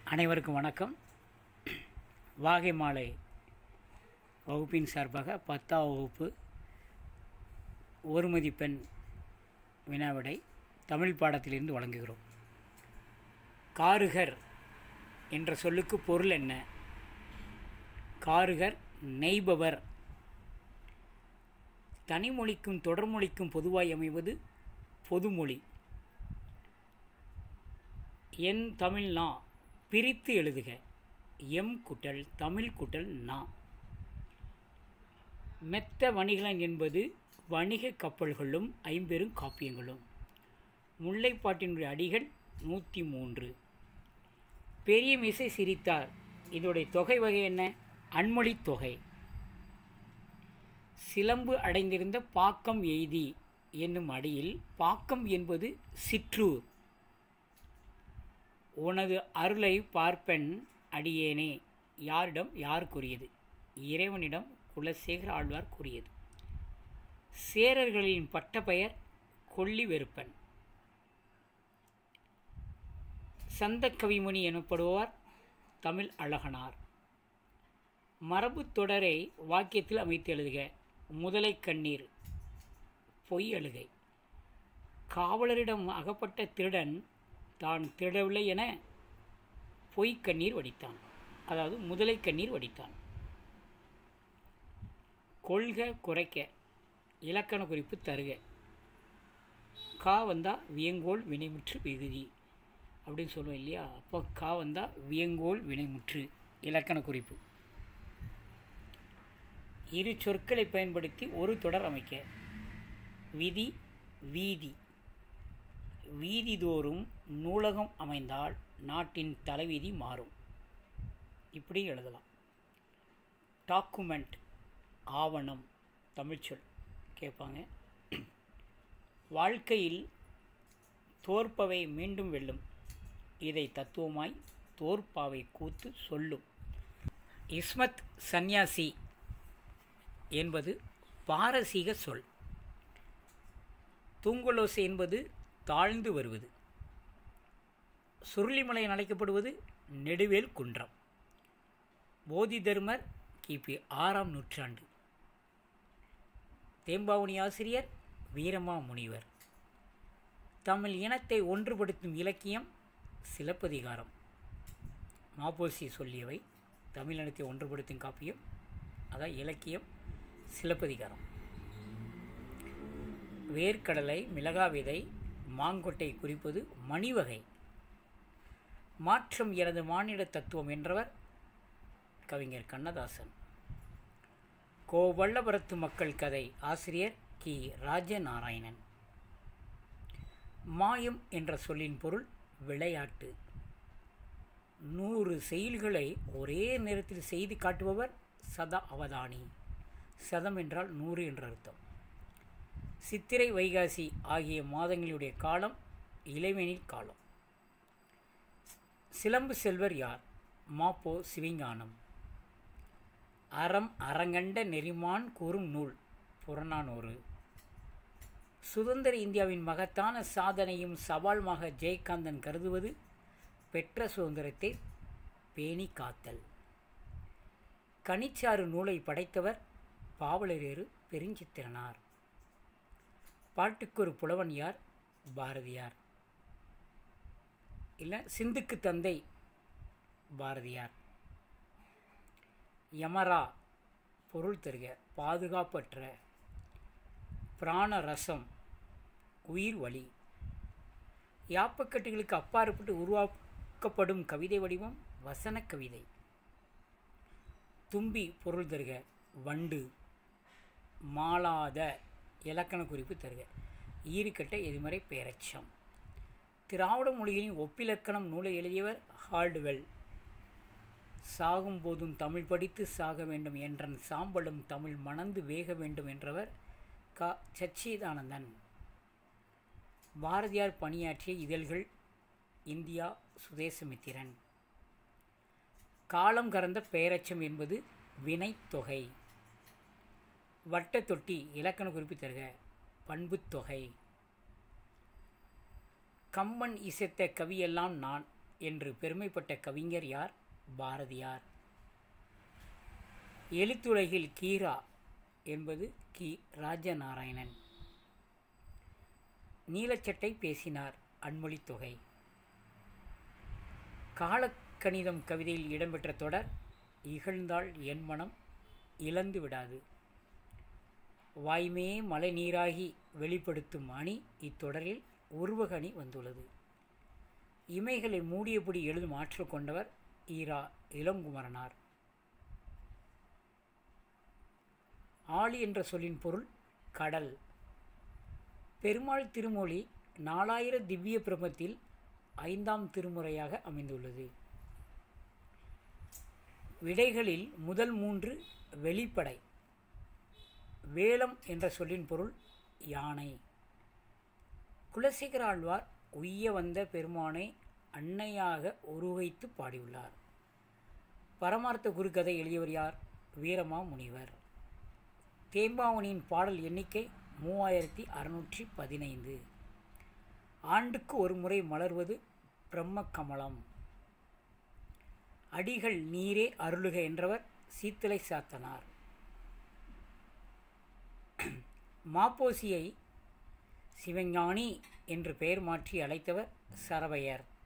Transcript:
அனைவருக்கும் வணக்கம் வாகை மாலை வகுப்பின் சார்பாக பத்தாம் வகுப்பு ஒரு மதிப்பெண் வினாவிடை தமிழ் பாடத்திலிருந்து வழங்குகிறோம் காருகர் என்ற சொல்லுக்கு பொருள் என்ன காருகர் நெய்பவர் தனிமொழிக்கும் தொடர்மொழிக்கும் பொதுவாய் அமைவது பொதுமொழி என் தமிழ் நா பிரித்து எழுதுக எம் குட்டல் தமிழ் குட்டல் நா மெத்த வணிகலன் என்பது வணிக கப்பல்களும் ஐம்பெரும் காப்பியங்களும் முல்லைப்பாட்டினுடைய அடிகள் நூற்றி மூன்று பெரிய மிசை சிரித்தார் இதோடைய தொகை வகை என்ன அன்மொழி தொகை சிலம்பு அடைந்திருந்த பாக்கம் எய்தி என்னும் அடியில் பாக்கம் என்பது சிற்றூர் உனது அருளை பார்ப்பென் அடியேனே யாரிடம் யார் கூறியது இறைவனிடம் குலசேகர ஆழ்வார் கூறியது சேரர்களின் பட்டப்பெயர் கொல்லி வெறுப்பன் சந்த கவிமணி எனப்படுவார் தமிழ் அழகனார் மரபு தொடரை வாக்கியத்தில் அமைத்து எழுதுக முதலை கண்ணீர் பொய் அழுகை காவலரிடம் அகப்பட்ட திருடன் தான் திருடவில்லை என பொய் கண்ணீர் வடித்தான் அதாவது முதலை கண்ணீர் வடித்தான் கொள்க குறைக்க இலக்கண குறிப்பு தருக கா வந்தால் வியங்கோல் வினைமுற்று விகுதி அப்படின்னு சொல்லுவோம் இல்லையா அப்போ கா வந்தால் வியங்கோல் வினைமுற்று இலக்கண குறிப்பு இரு சொற்களை பயன்படுத்தி ஒரு தொடர் அமைக்க விதி வீதி வீதிதோறும் நூலகம் அமைந்தால் நாட்டின் தலைவிதி மாறும் இப்படி எழுதலாம் டாக்குமெண்ட் ஆவணம் தமிழ்ச்சொல் கேட்பாங்க வாழ்க்கையில் தோற்பவை மீண்டும் வெல்லும் இதை தத்துவமாய் தோற்பாவை கூத்து சொல்லும் இஸ்மத் சந்நியாசி என்பது பாரசீக சொல் தூங்குலோசை என்பது தாழ்ந்து வருவது சுருளிமலை என அழைக்கப்படுவது நெடுவேல் குன்றம் போதி தர்மர் கிபி ஆறாம் நூற்றாண்டு தேம்பாவணி ஆசிரியர் வீரமா முனிவர் தமிழ் இனத்தை ஒன்றுபடுத்தும் இலக்கியம் சிலப்பதிகாரம் மாப்போசி சொல்லியவை தமிழ் இனத்தை ஒன்றுபடுத்தும் காப்பியம் அதான் இலக்கியம் சிலப்பதிகாரம் வேர்க்கடலை மிளகா விதை மாங்கொட்டை குறிப்பது மணிவகை மாற்றம் எனது மானிட தத்துவம் என்றவர் கவிஞர் கண்ணதாசன் கோவல்லபுரத்து மக்கள் கதை ஆசிரியர் கி ராஜநாராயணன் மாயம் என்ற சொல்லின் பொருள் விளையாட்டு நூறு செயல்களை ஒரே நேரத்தில் செய்து காட்டுபவர் சத அவதானி சதம் என்றால் நூறு என்ற அர்த்தம் சித்திரை வைகாசி ஆகிய மாதங்களுடைய காலம் இளைவெனில் காலம் சிலம்பு செல்வர் யார் மாப்போ சிவிஞானம் அறம் அறங்கண்ட நெறிமான் கூறும் நூல் புறநானூறு சுதந்திர இந்தியாவின் மகத்தான சாதனையும் சவால்மாக ஜெயகாந்தன் கருதுவது பெற்ற சுதந்திரத்தை பேணி காத்தல் கனிச்சாறு நூலை படைத்தவர் பாவலரேறு பெருஞ்சித்திரனார் பாட்டுக்கு ஒரு புலவன் யார் பாரதியார் இல்லை சிந்துக்கு தந்தை பாரதியார் யமரா பொருள் தருக பாதுகாப்பற்ற பிராண ரசம் உயிர் வழி யாப்பக்கட்டுகளுக்கு அப்பாற்பட்டு உருவாக்கப்படும் கவிதை வடிவம் வசன கவிதை தும்பி பொருள் தருக வண்டு மாளாத இலக்கண குறிப்பு தருக ஈறுகட்ட எதிர்மறை பேரச்சம் திராவிட மொழிகளின் ஒப்பிலக்கணம் நூலை எழுதியவர் ஹால்டுவெல் சாகும் போதும் தமிழ் படித்து சாக வேண்டும் என்றன் சாம்பலும் தமிழ் மணந்து வேக வேண்டும் என்றவர் க சச்சிதானந்தன் பாரதியார் பணியாற்றிய இதழ்கள் இந்தியா சுதேசமித்திரன் காலம் கறந்த பெயரச்சம் என்பது வினைத்தொகை வட்ட தொட்டி இலக்கண குறிப்பு தருக பண்புத்தொகை கம்பன் இசைத்த கவியெல்லாம் நான் என்று பெருமைப்பட்ட கவிஞர் யார் பாரதியார் எழுத்துலகில் கீரா என்பது கி ராஜநாராயணன் நீலச்சட்டை பேசினார் அன்மொழி தொகை காலக்கணிதம் கவிதையில் இடம்பெற்ற தொடர் இகழ்ந்தால் என் மனம் இழந்து விடாது வாய்மையே மழை நீராகி வெளிப்படுத்தும் அணி இத்தொடரில் உருவக அணி வந்துள்ளது இமைகளை மூடியபடி எழுதும் ஆற்றல் கொண்டவர் ஈரா இளங்குமரனார் ஆழி என்ற சொல்லின் பொருள் கடல் பெருமாள் திருமொழி நாலாயிர திவ்ய பிரபத்தில் ஐந்தாம் திருமுறையாக அமைந்துள்ளது விடைகளில் முதல் மூன்று வெளிப்படை வேலம் என்ற சொல்லின் பொருள் யானை குலசேகர ஆழ்வார் உய்ய வந்த பெருமானை அன்னையாக உருவைத்து பாடியுள்ளார் பரமார்த்த குருகதை எழுதியவர் யார் வீரமா முனிவர் தேம்பாவணியின் பாடல் எண்ணிக்கை மூவாயிரத்தி அறுநூற்றி பதினைந்து ஆண்டுக்கு ஒரு முறை மலர்வது பிரம்ம கமலம் அடிகள் நீரே அருளுக என்றவர் சீத்தலை சாத்தனார் மாப்போசியை சிவஞானி என்று பெயர் மாற்றி அழைத்தவர் சரவையர்